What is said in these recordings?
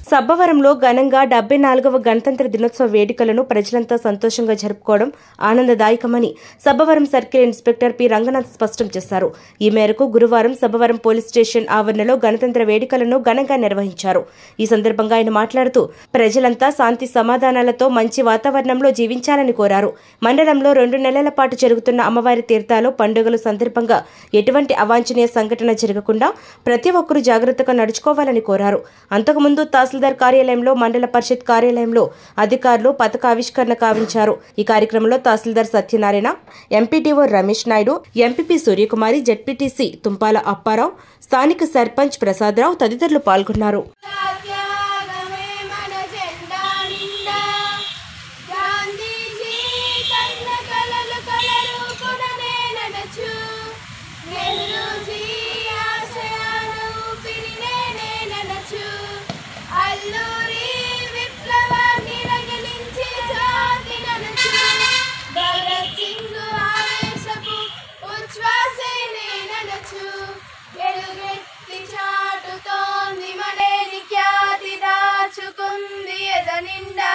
సబ్బవరంలో ఘనంగా డెబ్బై నాలుగవ గణతంత్ర దినోత్సవ వేడుకలను ప్రజలంతా సంతోషంగా జరుపుకోవడం ఆనందదాయకమని Sabbavaram circle inspector P Ranganath స్పష్టం చేశారు ఈ మేరకు గురువారం సబ్బవరం పోలీస్ స్టేషన్ ఆవరణలో గణతంత్ర వేడుకలను ఘనంగా నిర్వహించారు ఈ సందర్భంగా ఆయన మాట్లాడుతూ ప్రజలంతా శాంతి సమాధానాలతో మంచి వాతావరణంలో జీవించాలని కోరారు మండలంలో రెండు నెలల పాటు జరుగుతున్న అమ్మవారి తీర్థాలు పండుగల సందర్భంగా ఎటువంటి అవాంఛనీయ సంఘటన జరగకుండా ప్రతి ఒక్కరూ జాగ్రత్తగా నడుచుకోవాలని కోరారు అంతకుముందు తహసీల్దార్ కార్యాలయంలో మండల పరిషత్ కార్యాలయంలో అధికారులు పథకావిష్కరణ కావించారు ఈ కార్యక్రమంలో tahsildar Satyanarayana MPTO Ramesh Naidu MPP Suryakumari ZPTC Tumpala Apparao స్థానిక సర్పంచ్ ప్రసాదరావు తదితరులు పాల్గొన్నారు త్యాగమే మన జెండా నిండా గాంధీజీ కన్న కలలు కలరుకుననే నడచు నెహ్రూజీ ఆశయాల ఊపిరినే నడచు అల్లూరి విప్లవాన్ని రగిలించి జాతి నడచు భగత్ సింగ్ ఆవేశపు ఉచ్ఛ్వాసే నడచు వెలుగెత్తి చాటుతోంది మనేది ఖ్యాతి దాచుకుంది ఎద నిండా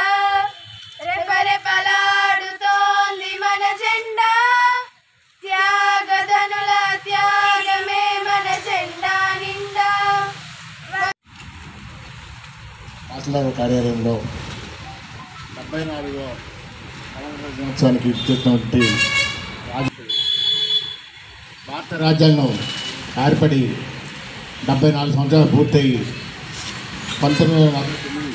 రెపరెపలాడుతోంది మన జెండా త్యాగధనుల త్యాగమే మన జెండా నిండా తహసీల్దార్ కార్యాలయంలో డెబ్బై నాలుగో స్వాతంత్ర దినోత్సవానికి ఇచ్చేటువంటి రాజ భారత రాజ్యాంగం ఏర్పడి డెబ్బై నాలుగు సంవత్సరాలు పూర్తయి పంతొమ్మిది వందల నలభై తొమ్మిది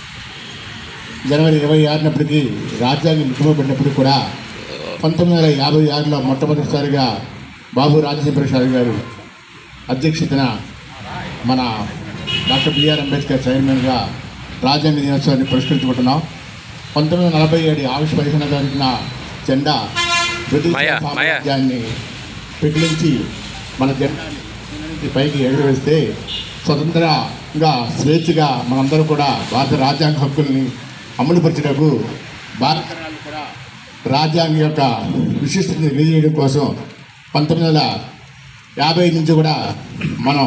జనవరి ఇరవై ఆరునప్పటికీ రాజ్యాంగం ముఖ్యమైనప్పటికీ కూడా పంతొమ్మిది వందల యాభై ఆరులో మొట్టమొదటిసారిగా బాబు రాజశేఖర ప్రసాద్ గారు అధ్యక్షతన మన డాక్టర్ బిఆర్ అంబేద్కర్ చైర్మన్గా రాజ్యాంగ దినోత్సవాన్ని పురస్కరించుకుంటున్నాం పంతొమ్మిది వందల నలభై ఏడు ఆగస్టు పదిహేను తారీఖున జెండా బ్రిటిష్ మాయా, మాయా. సామ్రాజ్యాన్ని పెకిలించి మన జెండాని కింద నుంచి పైకి ఎగురవేస్తే స్వతంత్రంగా స్వేచ్ఛగా మనందరూ కూడా భారత రాజ్యాంగ హక్కుల్ని అమలుపరచడానికి భారత రాళ్ళు కూడా రాజ్యాంగం యొక్క విశిష్టతని తెలియజేయడం కోసం పంతొమ్మిది వందల యాభై నుంచి కూడా మనం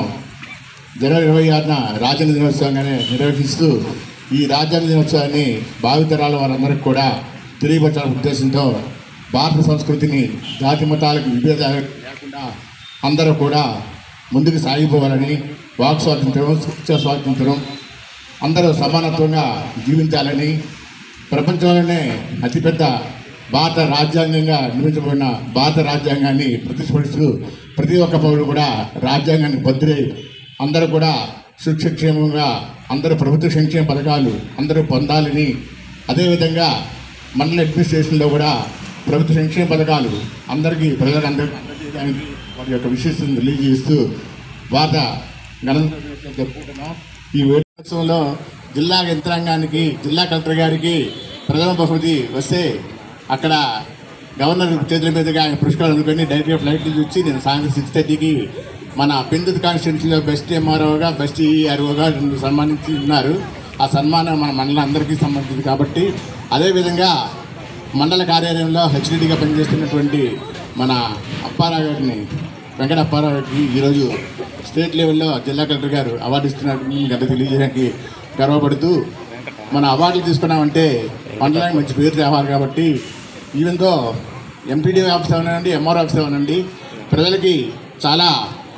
జనవరి ఇరవై ఆరున రాజ్యాంగ దినోత్సవంగానే నిర్వహిస్తూ ఈ రాజ్యాంగ దినోత్సవాన్ని భావితరాల వారందరికీ కూడా తెలియపరచాలనే ఉద్దేశంతో భారత సంస్కృతిని జాతి మతాలకు విభేదాలు లేకుండా అందరూ కూడా ముందుకు సాగిపోవాలని వాక్ స్వాతంత్రం శిక్ష స్వాతంత్రం అందరూ సమానత్వంగా జీవించాలని ప్రపంచంలోనే అతిపెద్ద భారత రాజ్యాంగంగా నిర్మించబడిన భారత రాజ్యాంగాన్ని ప్రతిస్పరిస్తూ ప్రతి ఒక్క పౌరుడు కూడా రాజ్యాంగాన్ని భద్రై అందరూ కూడా సుక్షేమంగా అందరూ ప్రభుత్వ సంక్షేమ పథకాలు అందరూ పొందాలని అదేవిధంగా మండల అడ్మినిస్ట్రేషన్లో కూడా ప్రభుత్వ సంక్షేమ పథకాలు అందరికీ ప్రజలందరికీ అందజేయడానికి వారి యొక్క విశేషతను తెలియజేస్తూ భారత గణతంత్ర దినోత్సవం జరుపుకుంటున్నాం ఈ వేడుకోత్సవంలో జిల్లా యంత్రాంగానికి జిల్లా కలెక్టర్ గారికి ప్రథమ బహుమతి వస్తే అక్కడ గవర్నర్ చేతుల మీదుగా ఆయన పురస్కారం అందుకొని డైరెక్ట్గా ఫ్లైట్ నుంచి వచ్చి నేను సాయంత్రం సిక్స్ థర్టీకి మన పెందుతు కాన్స్టిట్యున్సీలో బెస్ట్ ఎంఆర్ఓగా బెస్ట్ ఈఆర్ఓగా రెండు సన్మానించి ఉన్నారు ఆ సన్మానం మన మండలం అందరికీ సంబంధించింది కాబట్టి అదేవిధంగా మండల కార్యాలయంలో హెచ్డిడిగా పనిచేస్తున్నటువంటి మన అప్పారావు గారిని వెంకట అప్పారావు గారికి ఈరోజు స్టేట్ లెవెల్లో జిల్లా కలెక్టర్ గారు అవార్డు ఇస్తున్నారని గత తెలియజేయడానికి గర్వపడుతూ మన అవార్డులు తీసుకున్నామంటే మండలానికి మంచి పేరు తేవాలి కాబట్టి ఈవెన్తో ఎంపీడీ ఆఫీస్ అవనండి ఎంఆర్ ఆఫీస్ అవనండి ప్రజలకి చాలా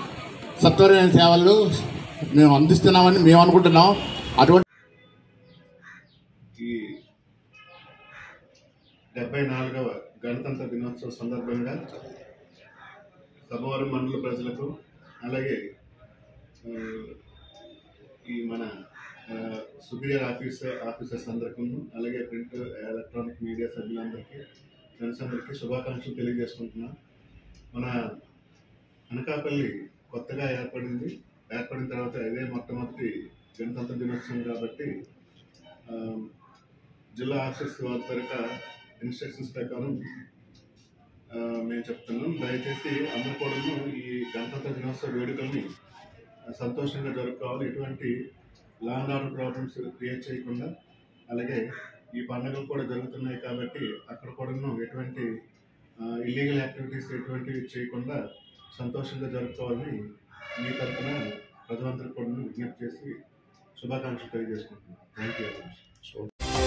సత్వరమైన సేవలు మేము అందిస్తున్నామని మేము అనుకుంటున్నాం అటువంటి ఈ డెబ్బై నాలుగవ గణతంత్ర దినోత్సవ సందర్భంగా సభవరం మండల ప్రజలకు అలాగే ఆ, ఈ మన సుపీరియర్ ఆఫీసర్ ఆఫీసర్స్ అందరికీ అలాగే ప్రింట్ ఎలక్ట్రానిక్ మీడియా సభ్యులందరికీ ఫ్రెండ్స్ అందరికీ శుభాకాంక్షలు తెలియజేసుకుంటున్నాం మన అనకాపల్లి కొత్తగా ఏర్పడింది ఏర్పడిన తర్వాత ఇదే మొట్టమొదటి గణతంత్ర దినోత్సవం కాబట్టి ఆ, జిల్లా ఆఫీసర్స్ వారి తరక ఇన్స్ట్రక్షన్స్ ప్రకారం ఆ, మేము చెప్తున్నాం దయచేసి అందరూ కూడాను ఈ గణతంత్ర దినోత్సవ వేడుకల్ని సంతోషంగా జరుపుకోవాలి ఎటువంటి law and order problems create చేయకుండా అలాగే ఈ పండుగలు కూడా జరుగుతున్నాయి కాబట్టి అక్కడ కూడాను ఎటువంటి ఇల్లీగల్ యాక్టివిటీస్ ఎటువంటివి చేయకుండా సంతోషంగా జరుపుకోవాలని మీ తరఫున ప్రజలందరూ కూడా విజ్ఞప్తి చేసి శుభాకాంక్షలు తెలియజేసుకుంటున్నాను థ్యాంక్ యూ వెరీ మచ్